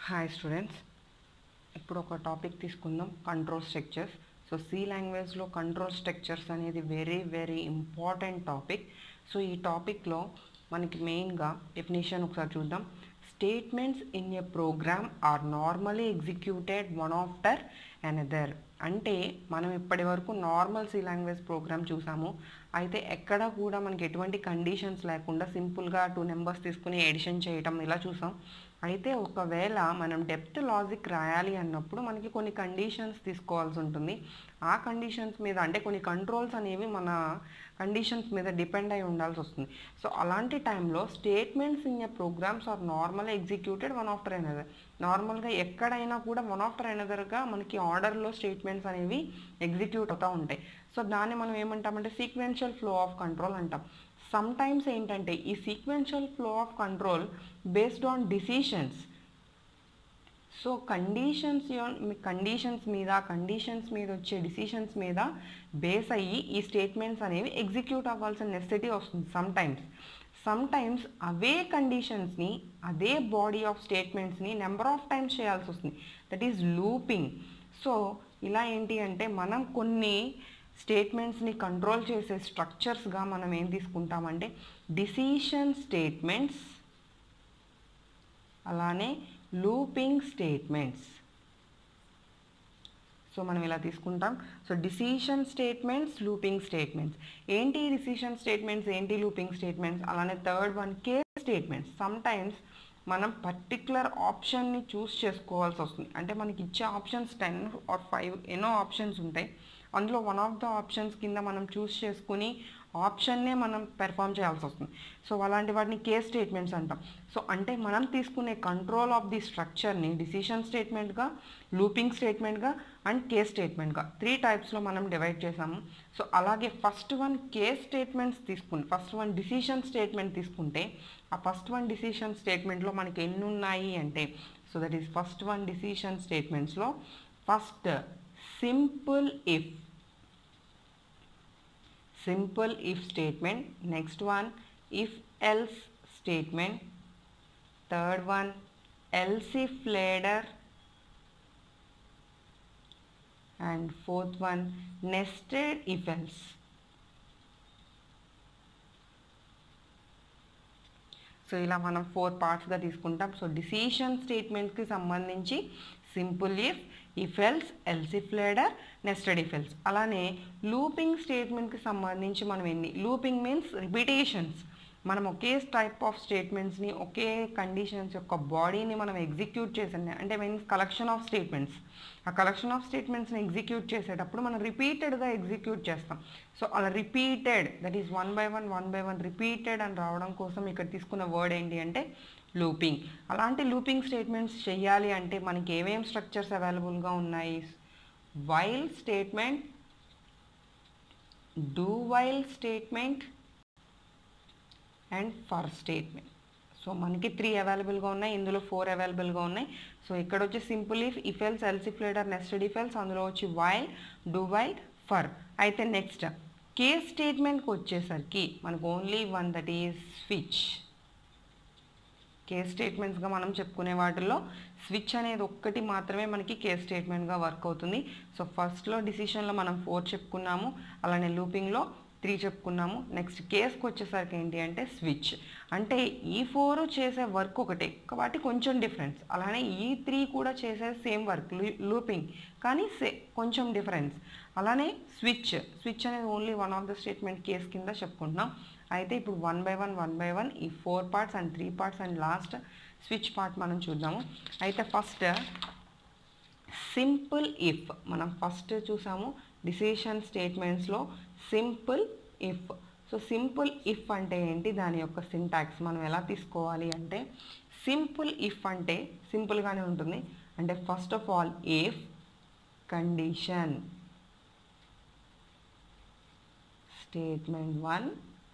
Hi students ఇప్పుడు ఒక topic తీసుకుందాం కంట్రోల్ స్ట్రక్చర్స్ సో సి లాంగ్వేజ్లో కంట్రోల్ స్ట్రక్చర్స్ అనేది very very important topic so ఈ టాపిక్లో మనకి మెయిన్గా డెఫినేషన్ ఒకసారి చూద్దాం statements in a program are normally executed one after another అంటే మనం ఇప్పటి వరకు నార్మల్ సి లాంగ్వేజ్ ప్రోగ్రామ్ చూసాము అయితే ఎక్కడ కూడా మనకి ఎటువంటి కండిషన్స్ లేకుండా సింపుల్గా టూ నెంబర్స్ తీసుకుని ఎడిషన్ చేయటం ఇలా చూసాం అయితే ఒకవేళ మనం డెప్త్ లాజిక్ రాయాలి అన్నప్పుడు మనకి కొన్ని కండిషన్స్ తీసుకోవాల్సి ఉంటుంది ఆ కండిషన్స్ మీద అంటే కొన్ని కంట్రోల్స్ అనేవి మన కండిషన్స్ మీద డిపెండ్ అయి ఉండాల్సి వస్తుంది సో అలాంటి టైంలో statements in a programs are normal executed one after another నార్మల్గా ఎక్కడైనా కూడా వన్ ఆఫ్టర్ అనదర్గా మనకి ఆర్డర్లో స్టేట్మెంట్స్ అనేవి ఎగ్జిక్యూట్ అవుతూ ఉంటాయి సో దాన్ని మనం ఏమంటామంటే సీక్వెన్షియల్ ఫ్లో ఆఫ్ కంట్రోల్ అంటాం సమ్ టైమ్స్ ఏంటంటే ఈ sequential flow of control based on decisions so conditions conditions మీద కండిషన్స్ మీద వచ్చే డిసిషన్స్ మీద బేస్ అయ్యి ఈ స్టేట్మెంట్స్ అనేవి ఎగ్జిక్యూట్ అవ్వాల్సిన నెసెసిటీ వస్తుంది సమ్ టైమ్స్ సమ్ టైమ్స్ అవే కండిషన్స్ని అదే బాడీ ఆఫ్ స్టేట్మెంట్స్ని నెంబర్ ఆఫ్ టైమ్స్ చేయాల్సి వస్తుంది దట్ ఈజ్ లూపింగ్ సో ఇలా ఏంటి అంటే మనం కొన్ని స్టేట్మెంట్స్ని కంట్రోల్ చేసే స్ట్రక్చర్స్గా మనం ఏం తీసుకుంటామంటే డిసిషన్ స్టేట్మెంట్స్ అలానే లూపింగ్ స్టేట్మెంట్స్ సో మనం ఇలా తీసుకుంటాం so decision statements looping statements ఏంటి డిసిషన్ స్టేట్మెంట్స్ ఏంటి లూపింగ్ స్టేట్మెంట్స్ అలానే third one case statements sometimes మనం పర్టికులర్ ఆప్షన్ని చూస్ చేసుకోవాల్సి వస్తుంది అంటే మనకి ఇచ్చే ఆప్షన్స్ టెన్ ఆర్ ఫైవ్ ఎన్నో ఆప్షన్స్ ఉంటాయి అందులో వన్ ఆఫ్ ద ఆప్షన్స్ కింద మనం చూస్ చేసుకుని ఆప్షన్నే మనం పెర్ఫామ్ చేయాల్సి వస్తుంది సో అలాంటి వాటిని కేస్ స్టేట్మెంట్స్ అంటాం సో అంటే మనం తీసుకునే కంట్రోల్ ఆఫ్ ది స్ట్రక్చర్ని డిసిషన్ స్టేట్మెంట్గా లూపింగ్ స్టేట్మెంట్గా అండ్ కేస్ స్టేట్మెంట్గా త్రీ టైప్స్లో మనం డివైడ్ చేసాము సో అలాగే ఫస్ట్ వన్ కేస్ స్టేట్మెంట్స్ తీసుకుంటే ఫస్ట్ వన్ డిసిషన్ స్టేట్మెంట్ తీసుకుంటే ఆ ఫస్ట్ వన్ డిసిషన్ స్టేట్మెంట్లో మనకి ఎన్ని ఉన్నాయి అంటే so that is first one decision స్టేట్మెంట్స్లో first simple if simple if statement next one if else statement third one else if later and fourth one nested if else so ఇలా మనం four పార్ట్స్గా తీసుకుంటాం so decision స్టేట్మెంట్స్కి సంబంధించి simple if if else else if ladder nested if else అలానే looping స్టేట్మెంట్కి సంబంధించి మనం ఎన్ని లూపింగ్ మీన్స్ రిపిటేషన్స్ మనం ఒకే టైప్ ఆఫ్ స్టేట్మెంట్స్ని ఒకే కండిషన్స్ యొక్క బాడీని మనం ఎగ్జిక్యూట్ చేసాం అంటే మీన్స్ కలెక్షన్ ఆఫ్ స్టేట్మెంట్స్ ఆ కలెక్షన్ ఆఫ్ స్టేట్మెంట్స్ని ఎగ్జిక్యూట్ చేసేటప్పుడు మనం రిపీటెడ్గా ఎగ్జిక్యూట్ చేస్తాం సో అలా repeated that is one by one one by one repeated అని రావడం కోసం ఇక్కడ తీసుకున్న వర్డ్ ఏంటి అంటే లూపింగ్ అలాంటి లూపింగ్ స్టేట్మెంట్స్ చేయాలి అంటే మనకి ఏమేం స్ట్రక్చర్స్ అవైలబుల్గా ఉన్నాయి while statement do while statement and for statement so మనకి త్రీ అవైలబుల్గా ఉన్నాయి ఇందులో ఫోర్ అవైలబుల్గా ఉన్నాయి సో ఇక్కడ వచ్చి simple if if else else if ladder nested if else అందులో వచ్చి వైల్ డూ వైల్ ఫర్ అయితే నెక్స్ట్ కేస్ స్టేట్మెంట్కి వచ్చేసరికి మనకు only one that is switch case స్టేట్మెంట్స్గా మనం చెప్పుకునే వాటిల్లో స్విచ్ అనేది ఒక్కటి మాత్రమే మనకి కేస్ స్టేట్మెంట్గా వర్క్ అవుతుంది సో ఫస్ట్లో డిసిషన్లో మనం ఫోర్ చెప్పుకున్నాము అలానే లూపింగ్లో త్రీ చెప్పుకున్నాము నెక్స్ట్ కేస్కి వచ్చేసరికి ఏంటి అంటే స్విచ్ అంటే ఈ ఫోర్ చేసే వర్క్ ఒకటే కాబట్టి కొంచెం డిఫరెన్స్ అలానే ఈ త్రీ కూడా చేసే సేమ్ వర్క్ లూపింగ్ కానీ సే కొంచెం డిఫరెన్స్ అలానే స్విచ్ స్విచ్ అనేది only one of the statement case కింద చెప్పుకుంటున్నాం అయితే ఇప్పుడు one by one one by one ఈ four parts and three parts and last switch part మనం చూద్దాము అయితే ఫస్ట్ సింపుల్ ఇఫ్ మనం ఫస్ట్ చూసాము డిసిషన్ స్టేట్మెంట్స్లో simple if so simple if అంటే ఏంటి దాని యొక్క సింటాక్స్ మనం ఎలా తీసుకోవాలి అంటే సింపుల్ ఇఫ్ అంటే సింపుల్గానే ఉంటుంది అంటే first of all if condition statement one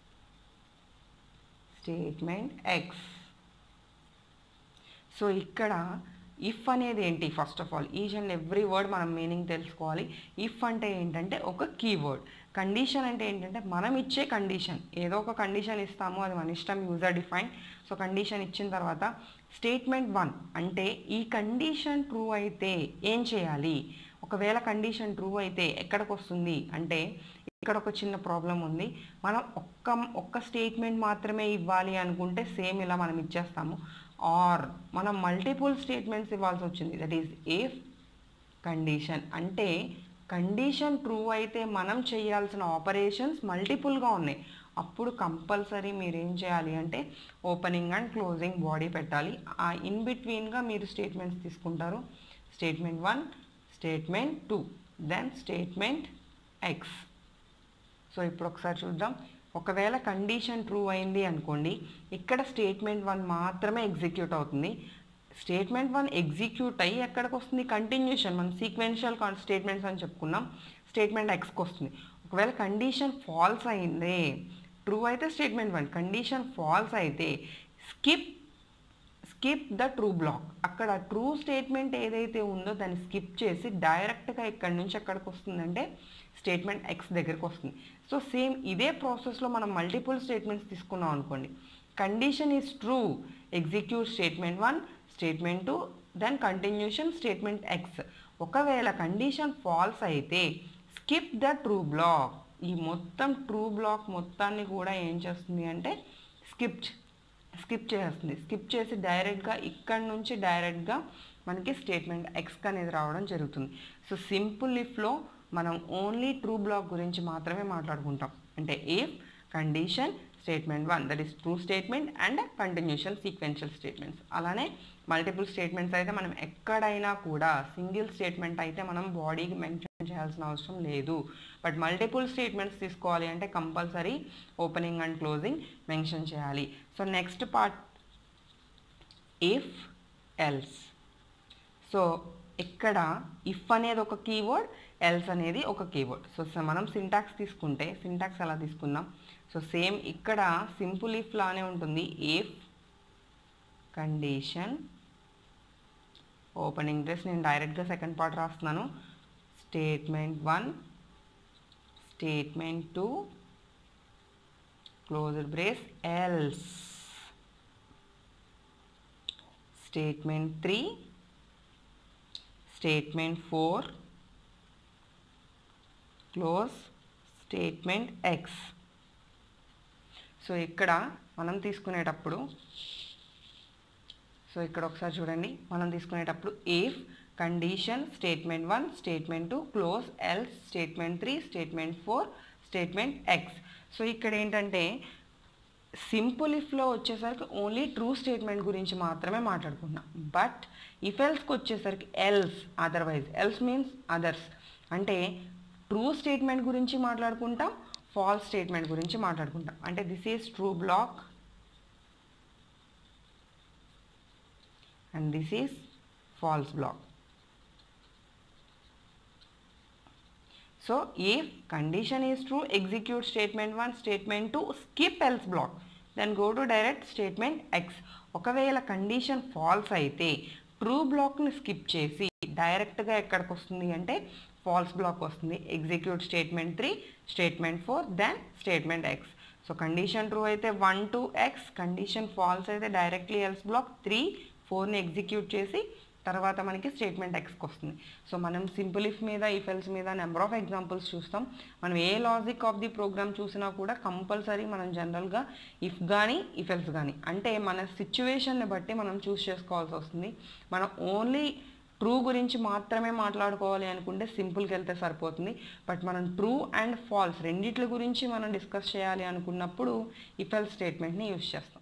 statement X so ఇక్కడ ఇఫ్ అనేది ఏంటి first of all each and every word మనం మీనింగ్ తెలుసుకోవాలి ఇఫ్ అంటే ఏంటంటే ఒక కీవర్డ్ కండిషన్ అంటే ఏంటంటే మనం ఇచ్చే కండిషన్ ఏదో ఒక కండిషన్ ఇస్తాము అది మన ఇష్టం యూజర్ డిఫైన్ సో కండిషన్ ఇచ్చిన తర్వాత స్టేట్మెంట్ వన్ అంటే ఈ కండిషన్ ట్రూ అయితే ఏం చేయాలి ఒకవేళ కండిషన్ ట్రూ అయితే ఎక్కడికి వస్తుంది అంటే ఇక్కడ ఒక చిన్న ప్రాబ్లం ఉంది మనం ఒక్క ఒక్క స్టేట్మెంట్ మాత్రమే ఇవ్వాలి అనుకుంటే సేమ్ ఇలా మనం ఇచ్చేస్తాము ఆర్ మనం మల్టిపుల్ స్టేట్మెంట్స్ ఇవ్వాల్సి వచ్చింది దట్ ఈస్ ఏఫ్ కండిషన్ అంటే కండిషన్ ట్రూ అయితే మనం చేయాల్సిన ఆపరేషన్స్ మల్టిపుల్గా ఉన్నాయి అప్పుడు కంపల్సరీ మీరు ఏం చేయాలి అంటే ఓపెనింగ్ అండ్ క్లోజింగ్ బాడీ పెట్టాలి ఆ ఇన్ బిట్వీన్గా మీరు స్టేట్మెంట్స్ తీసుకుంటారు statement one statement two then statement X so ఇప్పుడు ఒకసారి చూద్దాం ఒకవేళ కండిషన్ ట్రూ అయింది అనుకోండి ఇక్కడ స్టేట్మెంట్ వన్ మాత్రమే ఎగ్జిక్యూట్ అవుతుంది స్టేట్మెంట్ వన్ ఎగ్జిక్యూట్ అయ్యి ఎక్కడికి వస్తుంది కంటిన్యూషన్ మనం సీక్వెన్షియల్ స్టేట్మెంట్స్ అని చెప్పుకున్నాం స్టేట్మెంట్ ఎక్స్కి వస్తుంది ఒకవేళ కండిషన్ ఫాల్స్ అయింది ట్రూ అయితే స్టేట్మెంట్ వన్ కండిషన్ ఫాల్స్ అయితే skip skip the true block అక్కడ ట్రూ స్టేట్మెంట్ ఏదైతే ఉందో దాన్ని స్కిప్ చేసి డైరెక్ట్గా ఇక్కడి నుంచి ఎక్కడికి వస్తుందంటే స్టేట్మెంట్ ఎక్స్ దగ్గరికి వస్తుంది సో సేమ్ ఇదే ప్రాసెస్లో మనం మల్టిపుల్ స్టేట్మెంట్స్ తీసుకున్నాం అనుకోండి condition is true execute statement one statement two then continuation statement X ఒకవేళ కండిషన్ ఫాల్స్ అయితే స్కిప్ ద ట్రూ బ్లాక్ ఈ మొత్తం ట్రూ బ్లాక్ మొత్తాన్ని కూడా ఏం చేస్తుంది అంటే స్కిప్ స్కిప్ చేస్తుంది స్కిప్ చేసి డైరెక్ట్గా ఇక్కడ నుంచి డైరెక్ట్గా మనకి స్టేట్మెంట్ ఎక్స్ అనేది రావడం జరుగుతుంది సో సింపుల్ ఇఫ్లో మనం ఓన్లీ ట్రూ బ్లాక్ గురించి మాత్రమే మాట్లాడుకుంటాం అంటే if condition statement one that is true statement and continuation sequential statements అలానే మల్టిపుల్ స్టేట్మెంట్స్ అయితే మనం ఎక్కడైనా కూడా సింగిల్ స్టేట్మెంట్ అయితే మనం బాడీకి మెన్షన్ చేయాల్సిన అవసరం లేదు బట్ మల్టిపుల్ స్టేట్మెంట్స్ తీసుకోవాలి అంటే compulsory opening and closing mention చేయాలి so next part if else so ఇక్కడ ఇఫ్ అనేది ఒక కీవర్డ్ ఎల్స్ అనేది ఒక కీవర్డ్ సో స- మనం సింటాక్స్ తీసుకుంటే సింటాక్స్ ఎలా తీసుకుందాం సో సేమ్ ఇక్కడ సింపుల్ ఇఫ్ లానే ఉంటుంది ఇఫ్ కండిషన్ ఓపెనింగ్ డ్రెస్ నేను డైరెక్ట్గా సెకండ్ పార్ట్ రాస్తున్నాను statement one statement two closed brace else statement three statement four close statement X so ఇక్కడ మనం తీసుకునేటప్పుడు సో ఇక్కడ ఒకసారి చూడండి మనం తీసుకునేటప్పుడు if condition statement one statement two close else statement three statement four statement X so ఇక్కడ ఏంటంటే సింపుల్ ఇఫ్లో వచ్చేసరికి ఓన్లీ ట్రూ స్టేట్మెంట్ గురించి మాత్రమే మాట్లాడుకుంటున్నాం బట్ ఇఫ్ ఎల్స్కి వచ్చేసరికి else otherwise else means others అంటే ట్రూ స్టేట్మెంట్ గురించి మాట్లాడుకుంటాం ఫాల్స్ స్టేట్మెంట్ గురించి మాట్లాడుకుంటాం అంటే this is true block and this is false block. So if condition is true, execute statement 1, statement 2, skip else block. Then go to direct statement X. ఒకవేళ condition false అయితే true బ్లాక్ని skip చేసి డైరెక్ట్గా ఎక్కడికి వస్తుంది అంటే ఫాల్స్ బ్లాక్ వస్తుంది execute statement three statement four then statement X so condition true అయితే one to X condition false అయితే డైరెక్ట్లీ ఎల్స్ బ్లాక్ త్రీ ఫోర్ని ఎగ్జిక్యూట్ చేసి తర్వాత మనకి స్టేట్మెంట్ ఎక్స్కి వస్తుంది సో మనం సింపుల్ ఇఫ్ మీద ఇఫ్ ఎల్స్ మీద నెంబర్ ఆఫ్ ఎగ్జాంపుల్స్ చూస్తాం మనం ఏ లాజిక్ ఆఫ్ ది ప్రోగ్రామ్ చూసినా కూడా కంపల్సరీ మనం జనరల్గా ఇఫ్ కానీ ఇఫ్ ఎల్స్ కానీ అంటే మన సిచ్యువేషన్ని బట్టి మనం చూస్ చేసుకోవాల్సి వస్తుంది మనం ఓన్లీ ట్రూ గురించి మాత్రమే మాట్లాడుకోవాలి అనుకుంటే సింపుల్కి వెళ్తే సరిపోతుంది బట్ మనం ట్రూ అండ్ ఫాల్స్ రెండిట్ల గురించి మనం డిస్కస్ చేయాలి అనుకున్నప్పుడు ఇఫ్ ఎల్ స్టేట్మెంట్ని యూస్ చేస్తాం